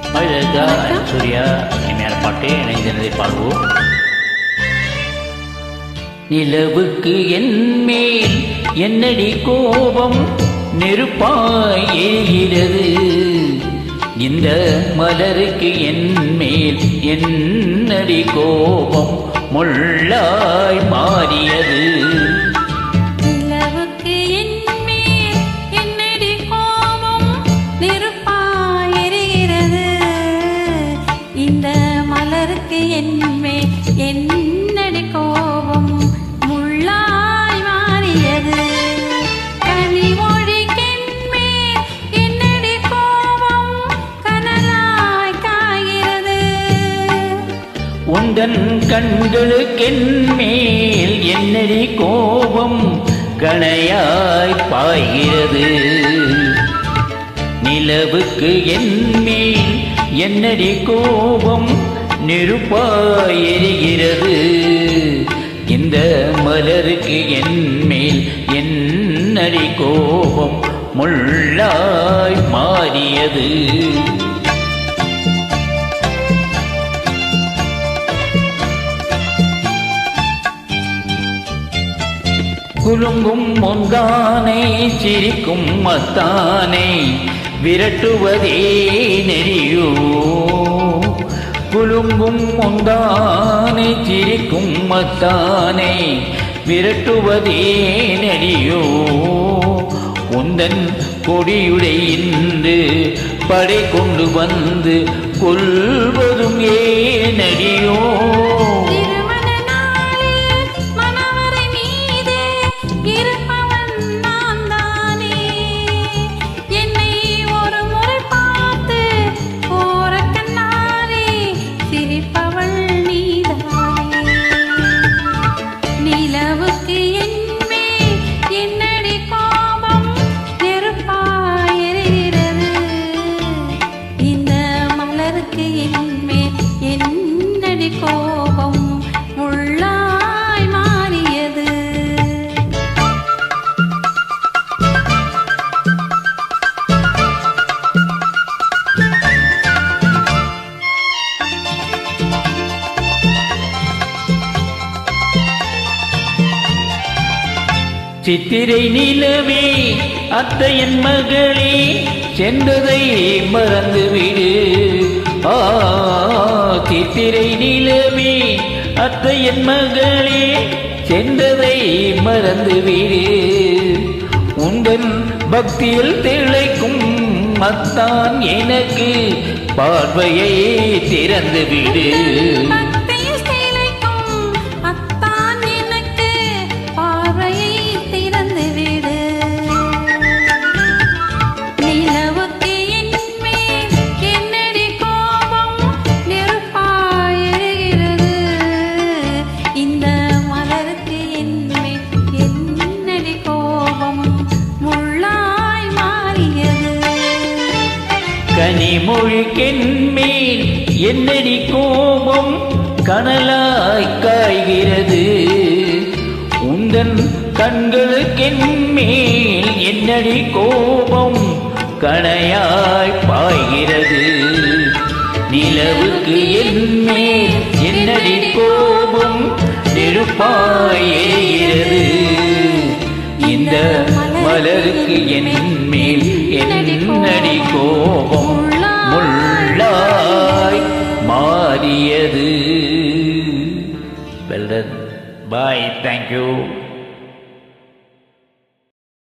அழகா சூர்யா இனிமையான பாட்டு இணைந்திருந்ததை பாடுவோம் நிலவுக்கு என் மேல் என்னடி கோபம் நெருப்பாய் எரிகிறது இந்த மலருக்கு என் மேல் என்னடி கோபம் முள்ளாய் மாறியது நிலவுக்கு என்மேல் என்னடி கோபம் நெருப்பாய் எரிகிறது இந்த மலருக்கு என்மேல் என்னடி கோபம் முள்ளாய் மாறியது கனிமொழிக்கென்மேல் என்னடி கோபம் கனலாய் காய்கிறது உந்தன் கண்களுக்கென் மேல் என்னடி கோபம் கணையாய் பாய்கிறது நிலவுக்கு என் மேல் என்னடி கோபம் நெருப்பாய் எரிகிறது இந்த மலருக்கு என் மேல் என்னடி கோபம் முள்ளாய் மாறியது குலுங்கும் முந்தானை சிரிக்கும் மத்தானை விரட்டுவதே நெறியோ குலுங்கும் முந்தானை சிரிக்கும் மத்தானை விரட்டுவதே நெறியோ உந்தன் கொடியுடை இன்று படை கொண்டு வந்து கொள்வதும் ஏனடியோ திருமண நாளில் மணவறை மீதே இருப்பவன் நான் தானே என்னை ஒரு முறை பார்த்து ஓர கண்ணாலே சிரிப்பவள் நீதானே நிலவுக்கு என்மேல் என்னடி கோபம் நெருப்பாய் எரிகிறது இந்த மலருக்கு என்மேல் என்னடி கோபம் முள்ளாய் மாறியது சித்திரை நிலவே அத்தையன் மகளே சென்றதை மறந்து விடு ஆ சித்திரை நிலவே அத்தையன் மகளே சென்றதை மறந்து விடு உங்கள் பக்தியில் திளைக்கும் மத்தான் எனக்கு பார்வையை திறந்து விடு பக்தியில் திளைக்கும் அத்தான் எனக்கு பார்வையை திறந்து விடு நிலவுக்கு என்மேல் என்னடி கோபம் நெருப்பாய் எரிகிறது இந்த மலருக்கு என்மேல் என்னடி கோபம் முள்ளாய் மாறியது கனிமொழிக்கென் மேல் என்னடி கோபம் கனலாய் காய்கிறது உந்தன் கண்களுக்கென் மேல் என்னடி கோபம் கணையாய் பாய்கிறது நிலவுக்கு என் மேல் என்னடி கோபம் நெருப்பாய் எரிகிறது இந்த மலருக்கு என் மேல் என்னடி கோபம் முள்ளாய் மாறியது வெல்டன் பாய் தேங்க்யூ